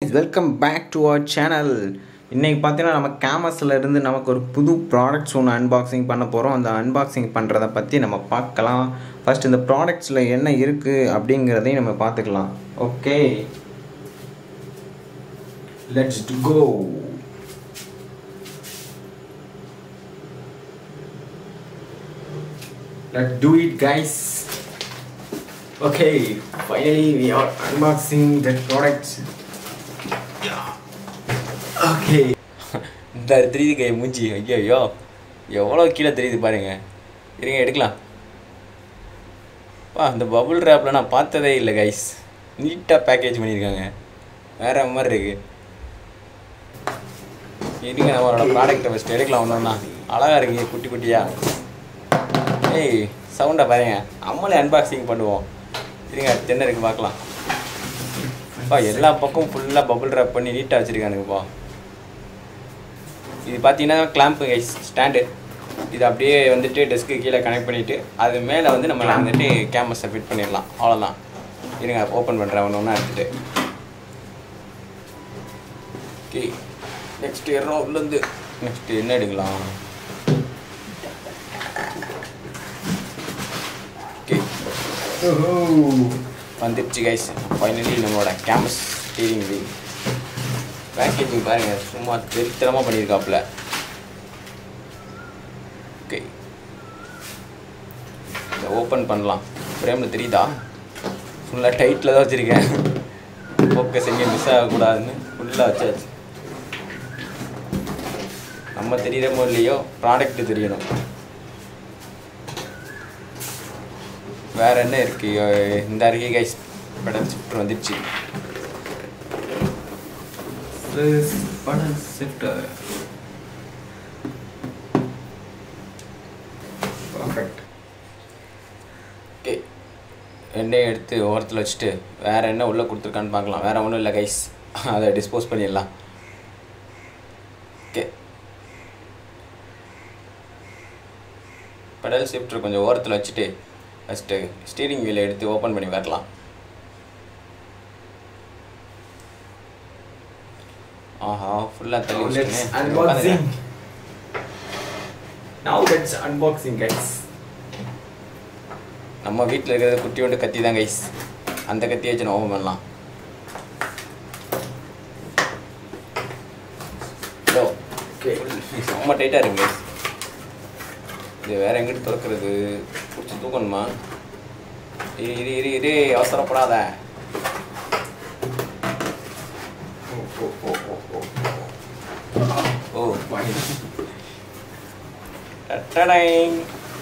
Welcome back to our channel இன்றைக்கி பார்த்தீங்கன்னா நம்ம கேமஸில் இருந்து நமக்கு ஒரு புது ப்ராடக்ட்ஸ் ஒன்று அன்பாக்சிங் பண்ண போகிறோம் அந்த அன்பாக்சிங் பண்ணுறதை பற்றி நம்ம பார்க்கலாம் ஃபர்ஸ்ட் இந்த ப்ராடக்ட்ஸில் என்ன இருக்குது அப்படிங்கிறதையும் நம்ம பார்த்துக்கலாம் okay let's go Let's do it guys okay finally we are unboxing the products okay இந்த தெரியுது கை மூஞ்சி ஐயோ ஐயோ எவ்வளோ கீழே தெரியுது பாருங்க இருங்க எடுக்கலாம் பா இந்த பபுள் ரேப்பில் நான் பார்த்ததே இல்லை கைஸ் நீட்டாக பேக்கேஜ் பண்ணியிருக்காங்க வேற மாதிரி இருக்கு இருங்க நம்மளோட ப்ராடக்ட்டை ஃபஸ்ட் எடுக்கலாம் ஒன்று ஒன்றா அழகாக இருக்கு குட்டி குட்டியாக ஏய் சவுண்டை பாருங்க நம்மளே அன்பாக்சிங் பண்ணுவோம் இருங்க அடுத்து என்ன இருக்குது பார்க்கலாம் பா எல்லா பக்கமும் ஃபுல்லாக பபுள் ரேப் பண்ணி நீட்டாக வச்சுருக்கானுங்கப்பா இது பார்த்தீங்கன்னா கிளாம்ப் கைஸ் ஸ்டாண்டு இது அப்படியே வந்துட்டு டெஸ்க்கு கீழே கனெக்ட் பண்ணிவிட்டு அது மேலே வந்து நம்ம வந்துட்டு கேமஸை ஃபிட் பண்ணிடலாம் அவ்வளோதான் இருங்க ஓப்பன் பண்ணுறேன் ஒன்று ஒன்றா எடுத்துகிட்டு ஓகே நெக்ஸ்ட் ஏறோம் உள்ளேருந்து நெக்ஸ்ட் என்ன எடுக்கலாம் ஓகே வந்துடுச்சு கைஸ் ஃபைனலி நம்மளோட கேமஸ் ஸ்டீரிங் வீல் பேக்கேஜிங் பாருங்க சும்மா தெரித்தனமாக பண்ணியிருக்காப்புல ஓகே இதை ஓப்பன் பண்ணலாம் ஃப்ரேமில் தெரியுதா ஃபுல்லாக டைட்டில் தான் வச்சுருக்கேன் ஃபோக்கஸ் எங்கேயும் மிஸ் ஆகக்கூடாதுன்னு ஃபுல்லாக வச்சாச்சு நம்ம தெரியறமோ இல்லையோ ப்ராடக்ட் தெரியணும் வேற என்ன இருக்கு இந்த அருகே கைஸ் பெடல் ஷிஃப்டர் வந்துடுச்சு this button shifter perfect okay ரெண்டையும் எடுத்து ஓரத்தில் வச்சுட்டு வேறு என்ன உள்ளே கொடுத்துருக்கான்னு பார்க்கலாம் வேறு ஒன்றும் இல்லை கைஸ் அதை டிஸ்போஸ் பண்ணிடலாம் ஓகே பெடல் ஷிஃப்டர் கொஞ்சம் ஓரத்தில் வச்சுட்டு ஃபஸ்ட்டு ஸ்டீரிங் வீலை எடுத்து ஓப்பன் பண்ணி வரலாம் ஆஹா ஃபுல்லாக தள்ளி now let's வச்சுட்டேனே. unboxing now let's unboxing guys நம்ம வீட்டில் இருக்கிறது குட்டி ஒன்று கத்தி தான் கைஸ் அந்த கத்தியை வச்சு நம்ம ஓப்பன் பண்ணலாம் இதோ, okay செம்ம டைட்டாக இருக்கு guys. இது வேற எங்கிட்டு திறக்கிறது பிடிச்சி தூக்கணுமா இரு இரு இரு இரு அவசரப்படாத oh oh oh oh oh oh fine டடடைங்.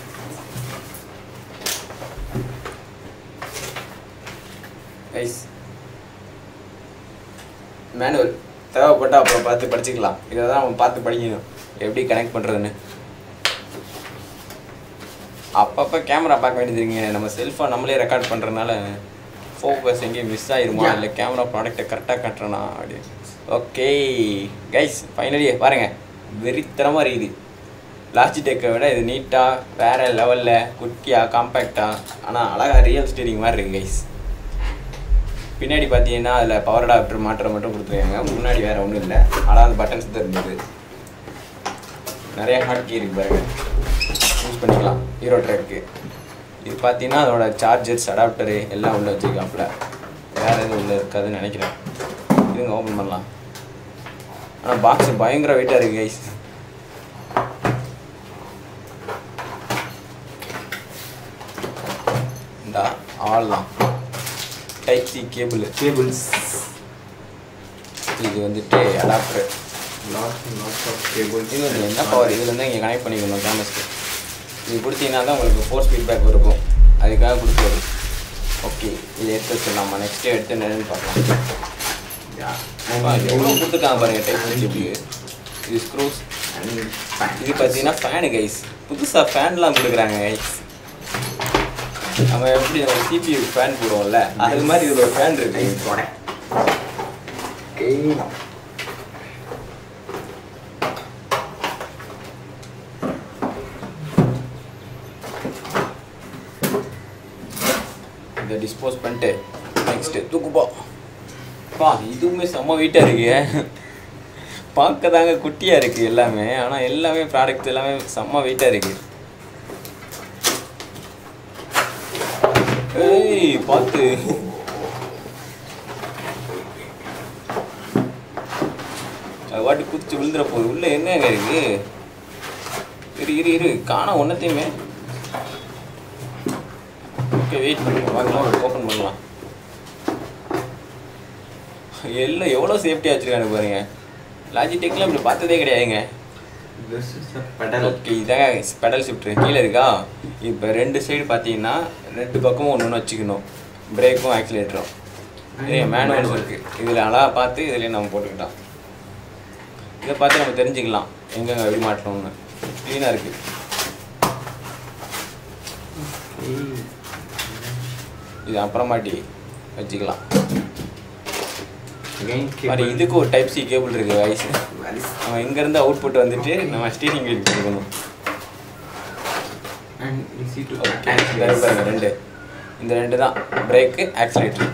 கைஸ் மேனுவல் தேவைப்பட்டா அப்புறம் பார்த்து படிச்சுக்கலாம் இதை தான் நம்ம பார்த்து படிக்கணும் எப்படி கனெக்ட் பண்ணுறதுன்னு அப்பப்போ கேமரா பார்க்க வேண்டியது இருக்குங்க நம்ம செல்ஃபோன் நம்மளே ரெக்கார்ட் பண்ணுறதுனால ஃபோக்கஸ் எங்கேயும் மிஸ் ஆயிருமா Yeah. இல்லை கேமரா ப்ராடக்ட்டை கரெக்டாக காட்டுறேனா அப்படி ஓகே கைஸ் ஃபைனலி பாருங்கள் வெறித்தனமாக இருக்குது லாஸ்டிடெக்கை விட இது நீட்டாக வேறு லெவலில் குட்டியாக காம்பேக்டாக ஆனால் அழகாக ரியல் ஸ்டீரிங் மாதிரி இருக்குது கைஸ் பின்னாடி பார்த்தீங்கன்னா அதில் பவர் அடாப்டர் மாற்றம் மட்டும் கொடுத்துருக்காங்க முன்னாடி வேறு ஒன்றும் இல்லை ஆனால் அந்த பட்டன்ஸ் தான் இருந்தது நிறைய ஹாட் கீ இருக்கு பாருங்க யூஸ் பண்ணிக்கலாம் ஹீரோ ட்ராக்கு இது பார்த்தீங்கன்னா அதோட சார்ஜர்ஸ் அடாப்டரு எல்லாம் உள்ள வச்சுருக்காப்புல வேறு எதுவும் உள்ள இருக்காதுன்னு நினைக்கிறேன் இதுங்க ஓப்பன் பண்ணலாம் ஆனால் பாக்ஸ் பயங்கர வெயிட்டாக இருக்குது கைஸ் இந்த ஆள் தான் டைப் சி கேபிள் cables இது வந்துட்டு adapter lot lot of cables இது வந்து என்ன பவர் இதுலேருந்து இங்கே கனெக்ட் பண்ணிக்கணும் கேமஸ்க்கு இது கொடுத்தீங்கன்னா தான் உங்களுக்கு ஃபோர்ஸ் ஃபீட்பேக் இருக்கும் அதுக்காக கொடுக்குறது ஓகே இதை எடுத்து வச்சிடலாமா நெக்ஸ்ட்டு எடுத்து என்னன்னு பார்க்கலாம் yeah அப்பா, இது எவ்வளோ கொடுத்துருக்காங்க பாருங்க டைப் கேபிள் இது ஸ்க்ரூஸ் and இது பார்த்தீங்கன்னா ஃபேனு கைஸ் புதுசாக ஃபேன்லாம் கொடுக்குறாங்க கைஸ் நம்ம எப்படி நம்ம சிபியூ ஃபேன் போடுவோம்ல அது மாதிரி இது ஒரு ஃபேன் இருக்கு nice product okay இதை டிஸ்போஸ் பண்ணிட்டு நெக்ஸ்ட்டு தூக்குப்போ பா இதுவுமே செம்ம வெயிட்டாக இருக்கு பார்க்க தாங்க குட்டியாக இருக்குது எல்லாமே ஆனால் எல்லாமே ப்ராடக்ட் எல்லாமே செம்ம வெயிட்டாக இருக்கு ஏய் பார்த்து அது வாட்டி குதிச்சு விழுந்துற போகுது உள்ள என்னங்க இருக்கு இரு இரு இரு காணோம் ஒன்றத்தையுமே ஓகே வெயிட் பண்ணுங்க வாங்கலாம் ஓப்பன் பண்ணலாம் எல்லாம் எவ்வளோ சேஃப்டியாக வச்சுருக்காங்க பாருங்க லாஜிடெக்லாம் இப்படி பார்த்ததே கிடையாதுங்க This is the pedal. Okay இதாங்க பெடல் ஷிஃப்ட் கீழே இருக்கா இப்போ ரெண்டு சைடு பார்த்தீங்கன்னா ரெண்டு பக்கமும் ஒன்று ஒன்று வச்சுக்கணும் பிரேக்கும் ஆக்சிலேட்டரும் இதே மேனுவல்ஸ் இருக்குது இதில் அழகாக பார்த்து இதுலேயே நம்ம போட்டுக்கிட்டோம் இதை பார்த்து நம்ம தெரிஞ்சுக்கலாம் எங்கெங்க எப்படி மாட்டணும்னு க்ளீனாக இருக்குது இது அப்புறமாட்டி வச்சுக்கலாம் Again, மாதிரி cable. இதுக்கு ஒரு டைப் சி கேபிள் இருக்குது வயசு Very s- நம்ம இங்கேருந்து அவுட்புட் வந்துட்டு நம்ம ஸ்டீரிங் வீல் கொடுக்கணும் And easy to okay attach. இந்த இருக்கு பாருங்க ரெண்டு இந்த ரெண்டு தான் பிரேக்கு ஆக்சிலேட்டர்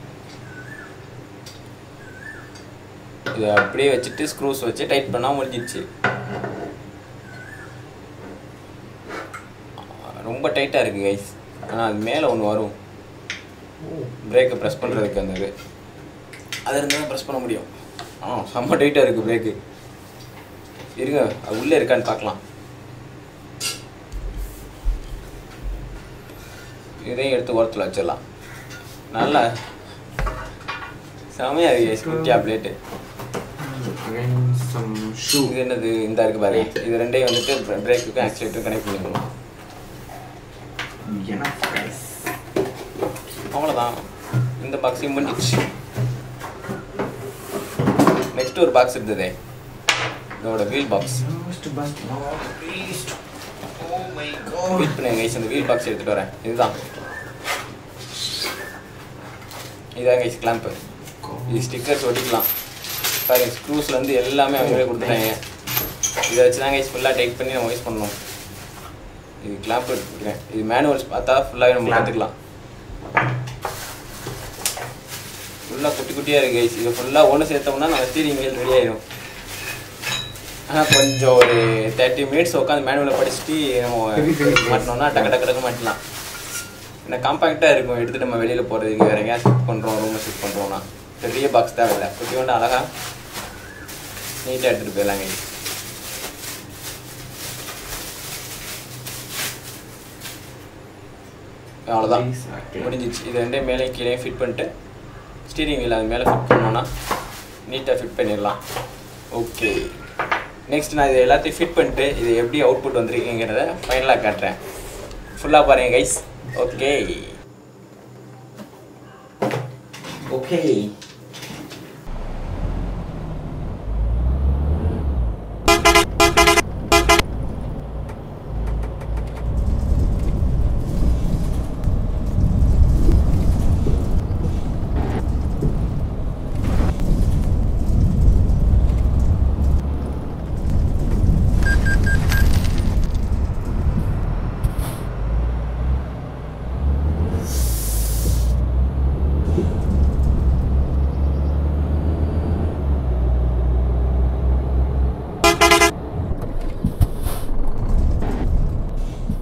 இதை அப்படியே வச்சுட்டு ஸ்க்ரூஸ் வச்சு டைட் பண்ணால் முடிஞ்சிடுச்சு ரொம்ப டைட்டாக இருக்குது கைஸ் ஆனால் அது மேலே ஒன்று வரும் பிரேக்கை ப்ரெஸ் பண்ணுறதுக்கு அந்த இது அது இருந்தால் தான் ப்ரெஸ் பண்ண முடியும் ஆ செம்ம டைட்டாக இருக்குது பிரேக்கு இருங்க அது உள்ளே இருக்கான்னு பார்க்கலாம் இதையும் எடுத்து ஓரத்தில் வச்சிடலாம் நல்லா செமையாக இருக்கு குட்டியா பிளேட்டு Again, some shoe. இது என்னது இந்த இருக்கு பாருங்க இது ரெண்டையும் வந்துட்டு பிரேக்குக்கும் ஆக்சிலேட்டரும் கனெக்ட் பண்ணிக்கணும் Enough, guys. அவ்வளோதான் இந்த பாக்ஸையும் முடிஞ்சிச்சு நெக்ஸ்ட் ஒரு பாக்ஸ் இருந்ததே இதோட wheel box Just bust now, please. Oh my god. Wait பண்ணுங்க கைஸ் இந்த வீல் பாக்ஸ் எடுத்துட்டு வரேன் இதுதான் இதான் கைஸ் கிளாம்பு இது ஸ்டிக்கர்ஸ் ஒட்டிக்கலாம் பாருங்க ஸ்க்ரூஸ்லேருந்து எல்லாமே அவங்களே கொடுத்துட்டாங்க இதை வச்சு தான் கைஸ் ஃபுல்லாக டைட் பண்ணி நம்ம யூஸ் பண்ணணும் இது கிளாம்ப் எடுத்துக்கிறேன் இது மேனுவல்ஸ் பார்த்தா ஃபுல்லாகவே நம்ம Clamp. கற்றுக்கலாம் ஃபுல்லாக குட்டி குட்டியாக இருக்குது கைஸ் இது ஃபுல்லாக ஒன்று சேர்த்தோம்னா நம்ம ஸ்டீரிங் வீல் ரெடி ஆயிடும் ஆனால் கொஞ்சம் ஒரு தேர்ட்டி மினிட்ஸ் உட்காந்து மேனுவலில் படிச்சுட்டு நம்ம மாட்டினோம்னா டக்கு டக்கு டக்கு மாட்டலாம் ஏன்னா காம்பாக்டாக இருக்கும் எடுத்துட்டு நம்ம வெளியில் போகிறதுக்கு வேறு எங்கேயா ஷிஃப்ட் பண்ணுறோம் ரூமை ஷிஃப்ட் பண்ணுறோம்னா பெரிய பாக்ஸ் தான் இல்லை குட்டி ஒன்று அழகாக நீட்டாக எடுத்துகிட்டு போயிடலாங்க அவ்வளோதான் These are clear. முடிஞ்சிச்சு இது ரெண்டையும் மேலே கீழே ஃபிட் பண்ணிட்டு ஸ்டீரிங் வீல் அது மேலே ஃபிட் பண்ணோன்னா நீட்டாக ஃபிட் பண்ணிடலாம் ஓகே நெக்ஸ்ட் நான் இது எல்லாத்தையும் ஃபிட் பண்ணிட்டு இது எப்படி அவுட்புட் வந்திருக்குங்கிறத ஃபைனலாக காட்டுறேன் ஃபுல்லாக பாருங்க கைஸ் ஓகே Okay.